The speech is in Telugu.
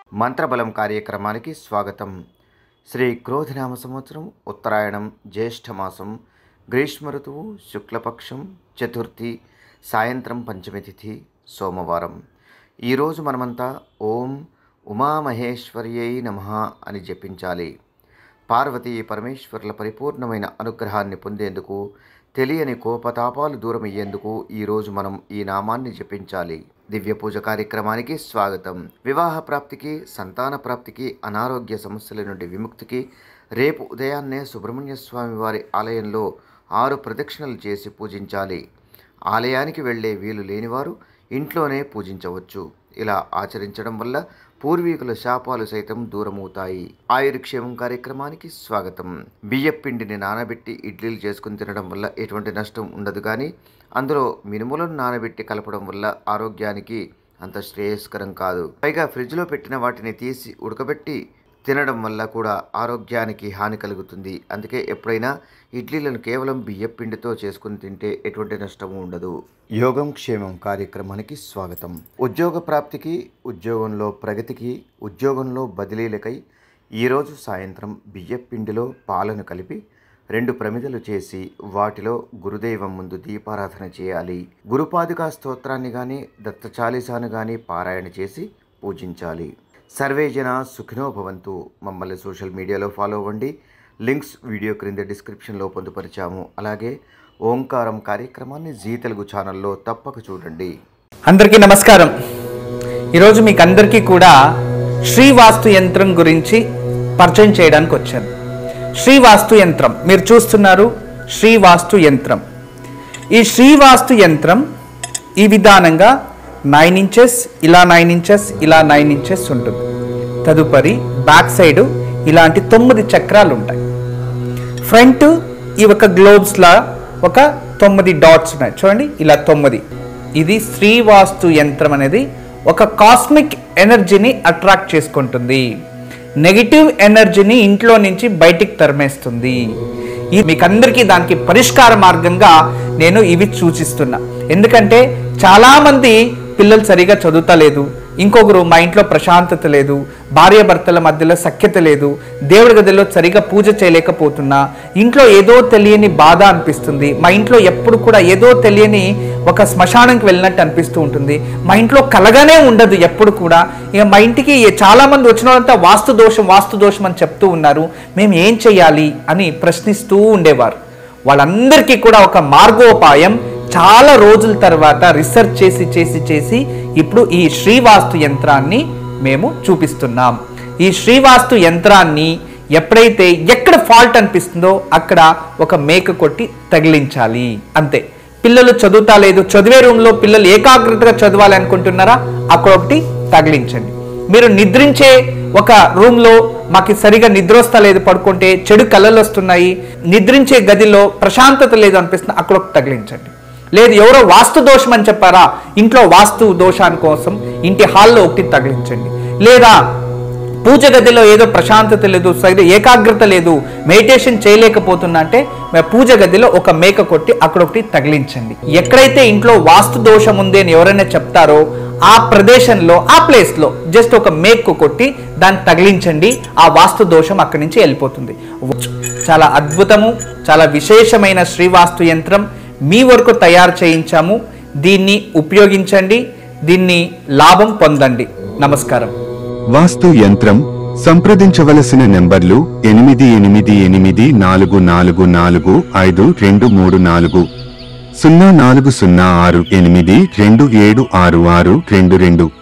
మంత్రబలం కార్యక్రమానికి స్వాగతం శ్రీ క్రోధినామ సంవత్సరం ఉత్తరాయణం జ్యేష్ఠమాసం గ్రీష్మ ఋతువు శుక్లపక్షం చతుర్థి సాయంత్రం పంచమి తిథి సోమవారం ఈరోజు మనమంతా ఓం ఉమామహేశ్వర్యై నమ అని జపించాలి పార్వతీ పరమేశ్వరుల పరిపూర్ణమైన అనుగ్రహాన్ని పొందేందుకు తెలియని కోపతాపాలు దూరమయ్యేందుకు ఈరోజు మనం ఈ నామాన్ని జపించాలి దివ్య పూజ కార్యక్రమానికి స్వాగతం వివాహ ప్రాప్తికి సంతాన ప్రాప్తికి అనారోగ్య సమస్యల నుండి విముక్తికి రేపు ఉదయాన్నే సుబ్రహ్మణ్య స్వామి వారి ఆలయంలో ఆరు ప్రదక్షిణలు చేసి పూజించాలి ఆలయానికి వెళ్ళే వీలు లేనివారు ఇంట్లోనే పూజించవచ్చు ఇలా ఆచరించడం వల్ల పూర్వీకుల శాపాలు సైతం దూరమవుతాయి ఆయుర్క్షేమం కార్యక్రమానికి స్వాగతం బియ్యం పిండిని నానబెట్టి ఇడ్లీలు చేసుకుని తినడం వల్ల ఎటువంటి నష్టం ఉండదు కానీ అందులో మినుములను నానబెట్టి కలపడం వల్ల ఆరోగ్యానికి అంత శ్రేయస్కరం కాదు పైగా ఫ్రిడ్జ్లో పెట్టిన వాటిని తీసి ఉడకబెట్టి తినడం వల్ల కూడా ఆరోగ్యానికి హాని కలుగుతుంది అందుకే ఎప్పుడైనా ఇడ్లీలను కేవలం బియ్యం పిండితో చేసుకుని తింటే ఎటువంటి నష్టము ఉండదు యోగం క్షేమం కార్యక్రమానికి స్వాగతం ఉద్యోగ ప్రాప్తికి ఉద్యోగంలో ప్రగతికి ఉద్యోగంలో బదిలీలకై ఈరోజు సాయంత్రం బియ్యం పిండిలో పాలను కలిపి రెండు ప్రమిదలు చేసి వాటిలో గురుదైవం ముందు దీపారాధన చేయాలి గురుపాదుకా స్తోత్రాన్ని కానీ దత్త చాలీసాను కానీ పారాయణ చేసి పూజించాలి సర్వే జన సుఖినో భవంతు మమ్మల్ని సోషల్ మీడియాలో ఫాలో అవ్వండి లింక్స్ వీడియో క్రింద డిస్క్రిప్షన్లో పొందుపరిచాము అలాగే ఓంకారం కార్యక్రమాన్ని జీ తెలుగు ఛానల్లో తప్పక చూడండి అందరికీ నమస్కారం ఈరోజు మీకు అందరికీ కూడా శ్రీవాస్తు యంత్రం గురించి పరిచయం చేయడానికి వచ్చాను శ్రీవాస్తు యంత్రం మీరు చూస్తున్నారు శ్రీవాస్తు యంత్రం ఈ శ్రీవాస్తు యంత్రం ఈ విధానంగా నైన్ ఇంచెస్ ఇలా నైన్ ఇంచెస్ ఇలా నైన్ ఇంచెస్ ఉంటుంది తదుపరి బ్యాక్ సైడ్ ఇలాంటి తొమ్మిది చక్రాలు ఉంటాయి ఫ్రంట్ ఈ ఒక గ్లోబ్స్ లా ఒక తొమ్మిది డాట్స్ ఉన్నాయి చూడండి ఇలా తొమ్మిది ఇది శ్రీవాస్తు యంత్రం అనేది ఒక కాస్మిక్ ఎనర్జీని అట్రాక్ట్ చేసుకుంటుంది నెగిటివ్ ఎనర్జీని ఇంట్లో నుంచి బయటికి తరిమేస్తుంది ఈ మీకందరికీ దానికి పరిష్కార మార్గంగా నేను ఇవి సూచిస్తున్నా ఎందుకంటే చాలామంది పిల్లలు సరిగా చదువుతలేదు ఇంకొకరు మా ఇంట్లో ప్రశాంతత లేదు భార్యాభర్తల మధ్యలో సఖ్యత లేదు దేవుడి గదిలో సరిగా పూజ చేయలేకపోతున్నా ఇంట్లో ఏదో తెలియని బాధ అనిపిస్తుంది మా ఇంట్లో ఎప్పుడు కూడా ఏదో తెలియని ఒక శ్మశానంకి వెళ్ళినట్టు అనిపిస్తూ ఉంటుంది మా ఇంట్లో కలగానే ఉండదు ఎప్పుడు కూడా ఇక మా ఇంటికి చాలా మంది వచ్చిన వాళ్ళంతా వాస్తు దోషం వాస్తు దోషం అని చెప్తూ ఉన్నారు మేము ఏం చేయాలి అని ప్రశ్నిస్తూ ఉండేవారు వాళ్ళందరికీ కూడా ఒక మార్గోపాయం చాలా రోజుల తర్వాత రీసెర్చ్ చేసి చేసి చేసి ఇప్పుడు ఈ శ్రీవాస్తు యంత్రాన్ని మేము చూపిస్తున్నాం ఈ శ్రీవాస్తు యంత్రాన్ని ఎప్పుడైతే ఎక్కడ ఫాల్ట్ అనిపిస్తుందో అక్కడ ఒక మేక కొట్టి తగిలించాలి అంతే పిల్లలు చదువుతా లేదు చదివే రూమ్లో పిల్లలు ఏకాగ్రతగా చదవాలి అనుకుంటున్నారా అక్కడ ఒకటి తగిలించండి మీరు నిద్రించే ఒక రూమ్లో మాకు సరిగా నిద్ర వస్తలేదు పడుకుంటే చెడు కళలు వస్తున్నాయి నిద్రించే గదిలో ప్రశాంతత లేదు అనిపిస్తుంది అక్కడ ఒకటి తగిలించండి లేదు ఎవరో వాస్తు దోషం అని చెప్పారా ఇంట్లో వాస్తు దోషాని కోసం ఇంటి హాల్లో ఒకటి తగిలించండి లేదా పూజ గదిలో ఏదో ప్రశాంతత లేదు సరిగ్గా ఏకాగ్రత లేదు మెడిటేషన్ చేయలేకపోతున్నా అంటే మీ పూజ గదిలో ఒక మేక కొట్టి అక్కడ ఒకటి తగిలించండి ఎక్కడైతే ఇంట్లో వాస్తు దోషం ఉంది అని ఎవరైనా చెప్తారో ఆ ప్రదేశంలో ఆ ప్లేస్లో జస్ట్ ఒక మేక్ కొట్టి దాన్ని తగిలించండి ఆ వాస్తు దోషం అక్కడి నుంచి వెళ్ళిపోతుంది చాలా అద్భుతము చాలా విశేషమైన శ్రీవాస్తు యంత్రం మీ వరకు తయారు చేయించాము దీన్ని ఉపయోగించండి దీన్ని లాభం పొందండి నమస్కారం వాస్తు యంత్రం సంప్రదించవలసిన నెంబర్లు ఎనిమిది ఎనిమిది ఎనిమిది నాలుగు నాలుగు నాలుగు ఐదు రెండు మూడు నాలుగు సున్నా నాలుగు సున్నా ఆరు ఎనిమిది రెండు ఏడు ఆరు ఆరు రెండు రెండు